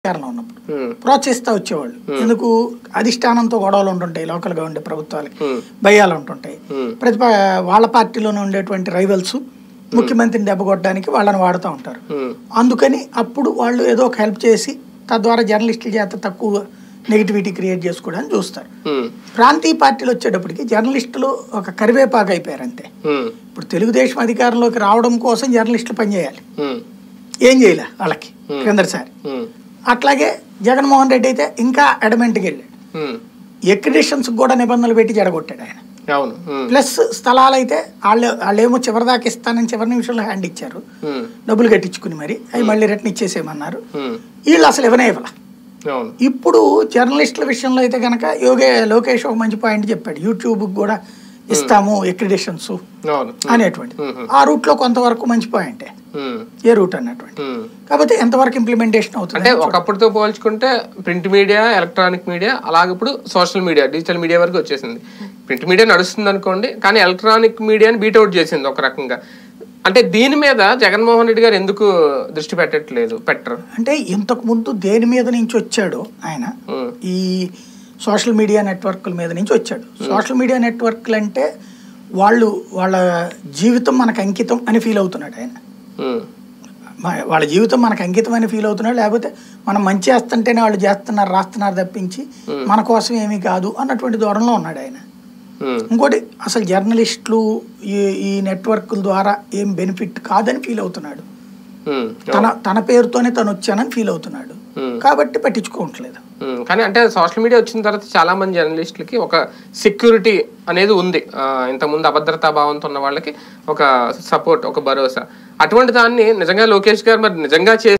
అధికారంలో ఉన్నప్పుడు ఉమ్, ప్రోత్సహిస్తూ వచ్చేవాళ్ళు ఎందుకు అధిష్టానంతో గొడవలు ఉంటుంటాయి లోకల్గా ఉండే ప్రభుత్వాలకి Hmm. భయాలు ఉంటుంటాయి Hmm. ప్రతిప వాళ్ళ పార్టీలోనే ఉండేటువంటి రైవల్స్ ముఖ్యమంత్రిని దెబ్బకొట్టడానికి వాళ్ళని వాడుతూ ఉంటారు ఉమ్, అందుకని అప్పుడు వాళ్ళు ఏదో ఒక హెల్ప్ చేసి తద్వారా జర్నలిస్టుల చేత తక్కువ నెగిటివిటీ క్రియేట్ చేసుకోవడానికి చూస్తారు ఉమ్, ప్రాంతీయ పార్టీలు వచ్చేటప్పటికి జర్నలిస్టులు ఒక కరివేపాకు అయిపోయారు అంతే ఉమ్, ఇప్పుడు తెలుగుదేశం అధికారంలోకి రావడం కోసం జర్నలిస్టులు పనిచేయాలి ఉమ్, ఏం చేయలే వాళ్ళకి కిందటిసారి ఉమ్, అట్లాగే జగన్మోహన్ రెడ్డి అయితే ఇంకా అడమెంట్కి వెళ్ళాడు ఉమ్, ఎక్రిడేషన్స్ కూడా నిబంధనలు పెట్టి జడగొట్టాడు ఆయన అవును ఉమ్, ప్లస్ స్థలాలు అయితే వాళ్ళు వాళ్ళేమో చివరిదాకా ఇస్తానని చివరి నిమిషంలో హ్యాండ్ ఇచ్చారు ఉమ్, డబ్బులు కట్టించుకుని మరి అవి మళ్ళీ రిటర్న్ ఇచ్చేసేయమన్నారు ఉమ్, వీళ్ళు అసలు ఇవ్వనే ఇవ్వాల అవును ఇప్పుడు జర్నలిస్టుల విషయంలో అయితే కనుక యోగే లోకేష్ ఒక మంచి పాయింట్ చెప్పాడు యూట్యూబ్ కూడా ఇస్తాము ఎక్రిడేషన్స్ అవును అనేటువంటి మ్మ్. ఆ రూట్లో కొంతవరకు మంచి పాయింటే ఉమ్, ఏ రూట్ అన్నటువంటి ఉమ్. కాకపోతే ఎంతవరకు ఇంప్లిమెంటేషన్ అవుతుంది అంటే ఒకప్పటితో పోల్చుకుంటే ప్రింట్ మీడియా ఎలక్ట్రానిక్ మీడియా అలాగే ఇప్పుడు సోషల్ మీడియా డిజిటల్ మీడియా వరకు వచ్చేసింది ప్రింట్ మీడియా నడుస్తుంది అనుకోండి కానీ ఎలక్ట్రానిక్ మీడియాని బీట్అవుట్ చేసింది ఒక రకంగా అంటే దీని మీద జగన్మోహన్ రెడ్డి గారు ఎందుకు దృష్టి పెట్టట్లేదు పెట్టరు అంటే ఇంతకు ముందు దేని మీద నుంచి వచ్చాడో ఆయన ఉమ్, ఈ సోషల్ మీడియా నెట్వర్క్ల మీద నుంచి వచ్చాడు సోషల్ మీడియా నెట్వర్క్లు అంటే వాళ్ళు వాళ్ళ జీవితం మనకు అంకితం అని ఫీల్ అవుతున్నాడు ఆయన ఉమ్, మ- వాళ్ళ జీవితం మనకు అంకితం అని ఫీల్ అవుతున్నాడు లేకపోతే మనం మంచి చేస్తుంటేనే వాళ్ళు చేస్తున్నారు రాస్తున్నారు తప్పించి మన కోసం ఏమీ కాదు అన్నటువంటి దూరంలో ఉన్నాడు ఆయన ఉమ్, ఇంకోటి అసలు జర్నలిస్టులు ఈ ఈ నెట్వర్క్ల ద్వారా ఏం బెనిఫిట్ కాదని ఫీల్ అవుతున్నాడు ఉమ్, తన తన పేరుతోనే తను వచ్చానని ఫీల్ అవుతున్నాడు ఉమ్. కాబట్టి పట్టించుకోవట్లేదు ఉమ్, కానీ అంటే సోషల్ మీడియా వచ్చిన తర్వాత చాలా మంది జర్నలిస్టులకి ఒక సెక్యూరిటీ అనేది ఉంది ఆ, ఇంతకుముందు అభద్రతా భావంతో ఉన్న వాళ్ళకి ఒక సపోర్ట్ ఒక భరోసా అటువంటి దాన్ని నిజంగా లోకేష్ గారు మరి నిజంగా చే